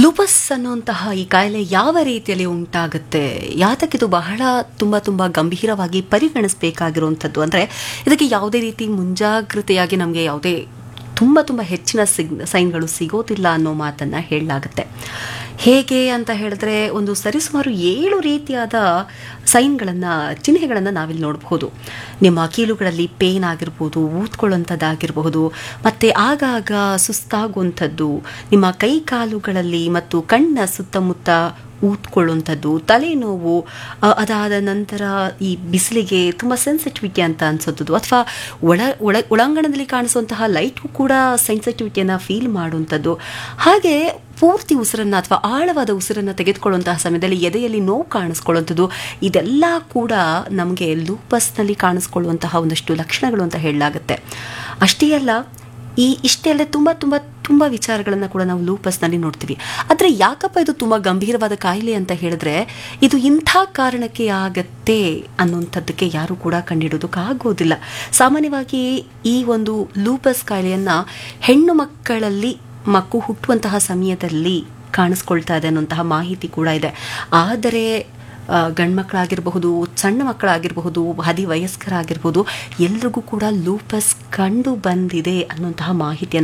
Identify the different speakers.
Speaker 1: lupus ಅನ್ನುವಂತಹ ಈ ಕಾಯಿಲೆ ಯಾವ ರೀತಿಯಲ್ಲಿ ಉಂಟಾಗುತ್ತೆ ಯಾತಕ್ಕಿದು ಬಹಳ ತುಂಬ ತುಂಬ ಗಂಭೀರವಾಗಿ ಪರಿಗಣಿಸಬೇಕಾಗಿರುವಂಥದ್ದು ಅಂದರೆ ಇದಕ್ಕೆ ಯಾವುದೇ ರೀತಿ ಮುಂಜಾಗ್ರತೆಯಾಗಿ ನಮಗೆ ಯಾವುದೇ ತುಂಬ ತುಂಬ ಹೆಚ್ಚಿನ ಸಿಗ್ ಸೈನ್ಗಳು ಸಿಗೋದಿಲ್ಲ ಅನ್ನೋ ಮಾತನ್ನು ಹೇಳಲಾಗುತ್ತೆ ಹೇಗೆ ಅಂತ ಹೇಳಿದ್ರೆ ಒಂದು ಸರಿಸುಮಾರು ಏಳು ರೀತಿಯಾದ ಸೈನ್ಗಳನ್ನು ಚಿಹ್ನೆಗಳನ್ನು ನಾವಿಲ್ಲಿ ನೋಡಬಹುದು ನಿಮ್ಮ ಕೀಲುಗಳಲ್ಲಿ ಪೇನ್ ಆಗಿರ್ಬೋದು ಊದ್ಕೊಳ್ಳುವಂಥದ್ದಾಗಿರಬಹುದು ಮತ್ತು ಆಗಾಗ ಸುಸ್ತಾಗುವಂಥದ್ದು ನಿಮ್ಮ ಕೈ ಕಾಲುಗಳಲ್ಲಿ ಮತ್ತು ಕಣ್ಣ ಸುತ್ತಮುತ್ತ ಊದ್ಕೊಳ್ಳುವಂಥದ್ದು ತಲೆನೋವು ಅ, ಅದಾದ ನಂತರ ಈ ಬಿಸಿಲಿಗೆ ತುಂಬ ಸೆನ್ಸಿಟಿವಿಟಿ ಅಂತ ಅನ್ಸೋದು ಅಥವಾ ಒಳ ಒಳ ಒಳಾಂಗಣದಲ್ಲಿ ಕಾಣಿಸುವಂತಹ ಲೈಟು ಕೂಡ ಸೆನ್ಸಿಟಿವಿಟಿಯನ್ನು ಫೀಲ್ ಮಾಡುವಂಥದ್ದು ಹಾಗೆ ಪೂರ್ತಿ ಉಸಿರನ್ನು ಅಥವಾ ಆಳವಾದ ಉಸಿರನ್ನು ತೆಗೆದುಕೊಳ್ಳುವಂತಹ ಸಮಯದಲ್ಲಿ ಎದೆಯಲ್ಲಿ ನೋವು ಕಾಣಿಸ್ಕೊಳ್ಳುವಂಥದ್ದು ಇದೆಲ್ಲ ಕೂಡ ನಮಗೆ ಲೂಪಸ್ನಲ್ಲಿ ಕಾಣಿಸ್ಕೊಳ್ಳುವಂತಹ ಒಂದಷ್ಟು ಲಕ್ಷಣಗಳು ಅಂತ ಹೇಳಲಾಗುತ್ತೆ ಅಷ್ಟೇ ಅಲ್ಲ ಈ ಇಷ್ಟೇ ಅಲ್ಲದೆ ತುಂಬ ತುಂಬ ತುಂಬ ವಿಚಾರಗಳನ್ನು ಕೂಡ ನಾವು ಲೂಪಸ್ನಲ್ಲಿ ನೋಡ್ತೀವಿ ಆದರೆ ಯಾಕಪ್ಪ ಇದು ತುಂಬ ಗಂಭೀರವಾದ ಕಾಯಿಲೆ ಅಂತ ಹೇಳಿದ್ರೆ ಇದು ಇಂಥ ಕಾರಣಕ್ಕೆ ಆಗತ್ತೆ ಅನ್ನುವಂಥದ್ದಕ್ಕೆ ಯಾರು ಕೂಡ ಕಂಡುಹಿಡೋದಕ್ಕಾಗೋದಿಲ್ಲ ಸಾಮಾನ್ಯವಾಗಿ ಈ ಒಂದು ಲೂಪಸ್ ಕಾಯಿಲೆಯನ್ನು ಹೆಣ್ಣು ಮಕ್ಕಳಲ್ಲಿ ಮಕ್ಕಳು ಹುಟ್ಟುವಂತಹ ಸಮಯದಲ್ಲಿ ಕಾಣಿಸ್ಕೊಳ್ತಾ ಇದೆ ಅನ್ನುವಂತಹ ಮಾಹಿತಿ ಕೂಡ ಇದೆ ಆದರೆ ಆ, ಗಂಡ್ಮಕ್ಳಾಗಿರಬಹುದು ಸಣ್ಣ ಮಕ್ಕಳಾಗಿರಬಹುದು ಹದಿ ವಯಸ್ಕರಾಗಿರ್ಬೋದು ಎಲ್ರಿಗೂ ಕೂಡ ಲೂಪಸ್ ಕಂಡು ಬಂದಿದೆ ಅನ್ನುವಂತಹ ಮಾಹಿತಿಯನ್ನು